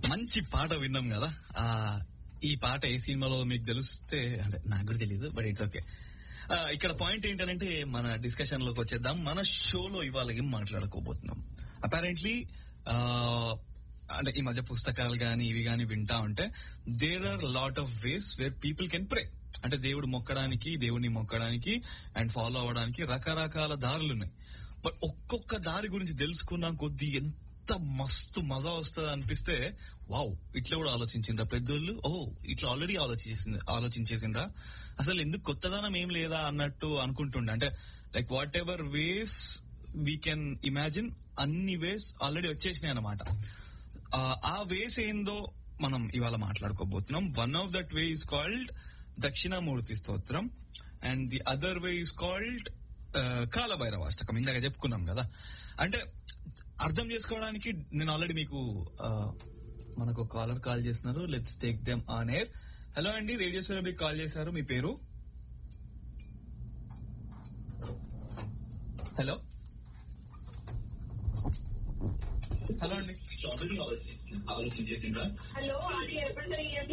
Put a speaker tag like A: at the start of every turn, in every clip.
A: మంచి పాట విన్నాం కదా ఆ ఈ పాట ఏ సినిమాలో మీకు తెలిస్తే అంటే నాకు కూడా తెలియదు బట్ ఇట్స్ ఓకే ఇక్కడ పాయింట్ ఏంటంటే మన డిస్కషన్ లోకి వచ్చేద్దాం మన షోలో ఇవాళ ఏం మాట్లాడుకోబోతున్నాం అపారెంట్లీ అంటే ఈ మధ్య పుస్తకాలు గాని ఇవి గాని వింటా ఉంటే there are lot of ways where people can pray అంటే దేవుడు మొక్కడానికి దేవుడిని మొక్కడానికి అండ్ ఫాలో అవ్వడానికి రకరకాల దారులు ఉన్నాయి బట్ ఒక్కొక్క దారి గురించి తెలుసుకున్నాం కొద్దీ ఎంత మస్తు మజా వస్తుంది అనిపిస్తే వావ్ ఇట్లా కూడా ఆలోచించిండ్రా పెద్దోళ్ళు ఓ ఇట్లా ఆల్రెడీ ఆలోచించేసింది ఆలోచించేసిండ్రా అసలు ఎందుకు కొత్తదనం ఏం లేదా అన్నట్టు అనుకుంటుండే అంటే like whatever ways we can imagine అన్ని వేస్ ఆల్రెడీ వచ్చేసినాయి అనమాట ఆ వేస్ ఏందో మనం ఇవాళ మాట్లాడుకోబోతున్నాం one of that way is called Dakshinamurthy Stotram and the other way is called Kalabhairavashtakam ఇందాక చెప్పుకున్నాం కదా అంటే అర్థం చేసుకోవడానికి నేను ఆల్రెడీ మీకు ఆ, మనకు కాలర్ కాల్ చేస్తున్నారు let's take them on air hello అండి రేడియో మీకు కాల్ చేశారు మీ పేరు హలో హలో అండి
B: హలో అది ఎప్పుడు జరిగింది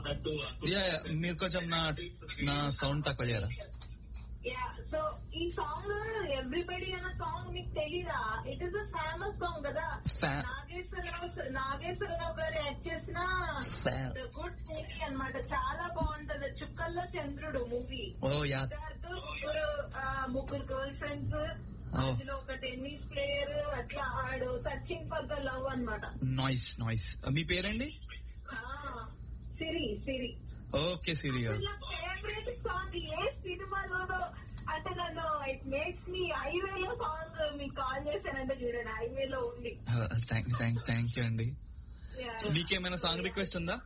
A: యా యా, మీరు కొంచెం నా నా సౌండ్ తక్కువ చేయరా
B: యా సో ఈ సాంగ్ ఎవ్రీబడి అన్న సాంగ్ మీకు తెలీదా it is a famous song కదా
A: Fa-
B: నాగేశ్వరరావు నాగేశ్వరరావు గారు యాక్ట్ చేసిన
A: Fa-
B: గుడ్ మూవీ అన్నమాట చాలా బాగుంటది చుక్కల్లో చంద్రుడు మూవీ
A: ఓ యా
B: ముగ్గురు ఆ, ముగ్గురు గర్ల్ ఫ్రెండ్స్
A: Oh.
B: అందులో ఒక టెన్నిస్ ప్లేయర్ అట్లా ఆడు సర్చింగ్ ఫర్ ద లవ్ అన్నమాట
A: నాయిస్ నాయిస్ మీ పేరండి
B: ఆ, సిరి సిరి
A: ఓకే సిరి గారు
B: నా ఫేవరెట్ సాంగ్ ఏ సినిమాలోనో అంటే నన్ను ఇట్ మేక్స్ మీ హైవేలో సాంగ్ మీకు కాల్ చేశానంటే చూడండి హైవేలో ఉంది
A: థ్యాంక్ థ్యాంక్ థ్యాంక్ యూ అండి
B: Yeah.
A: మీకేమైనా సాంగ్ రిక్వెస్ట్ ఉందా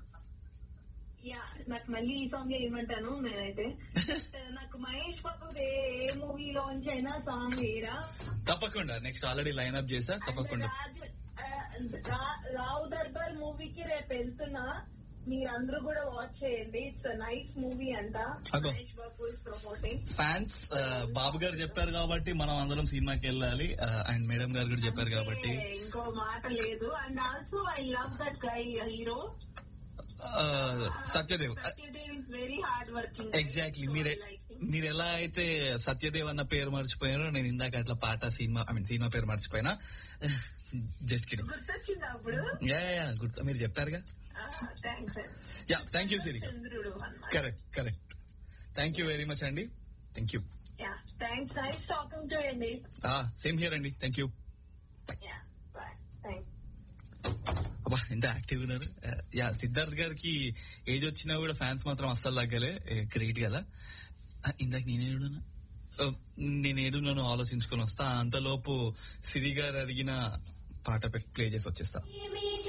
B: Yeah, నాకు మళ్ళీ ఈ సాంగ్ ఏమంటాను నేనైతే But, నాకు మహేష్ బాబు ఏ మూవీలోంచి అయినా సాంగ్ ఏరా
A: తప్పకుండా నెక్స్ట్ ఆల్రెడీ లైన్ అప్ చేశా తప్పకుండా
B: రాజు- ఆ, రా- రావు దర్బార్ మూవీకి రేపు వెళ్తున్నా మీరందరూ కూడా వాచ్ చేయండి ఇట్స్ నైస్ మూవీ అంట
A: అగో.
B: Mahesh Babu is promoting
A: fans Babu garu చెప్పారు కాబట్టి మనం అందరం సినిమాకి వెళ్ళాలి అండ్ మేడం గారు కూడా చెప్పారు కాబట్టి
B: అంటే ఇంకో మాట లేదు and also I love that guy hero
A: ఆ, Satyadev
B: Satyadev is very hard working
A: exactly మీరే మీరు ఎలా అయితే సత్యదేవ్ అన్న పేరు మర్చిపోయారో నేను ఇందాక అట్లా పాట సినిమా ఐ మీన్ సినిమా పేరు మర్చిపోయినా జస్ట్ కిడింగ్
B: గుర్తొచ్చింది అప్పుడు
A: యా యా గుర్తు మీరు చెప్పారుగా
B: thanks
A: yeah thank you Siri
B: చంద్రుడు అన్నమాట
A: correct correct thank you very much అండి thank you
B: yeah thanks nice talking to అండి
A: సేమ్ హియర్ అండి thank you
B: yeah bye thanks
A: అబ్బా ఎంత యాక్టివ్ ఉన్నారు యా సిద్ధార్థ్ గారికి ఏజ్ వచ్చినా కూడా ఫ్యాన్స్ మాత్రం అస్సలు తగ్గలే గ్రేట్ కదా ఆ, ఇందాక నేనేడున్నా నేను ఏడున్నాను ఆలోచించుకొని వస్తా అంతలోపు సిరి గారు అడిగిన పాట పెట్టి ప్లే చేసి వచ్చేస్తా
C: Give me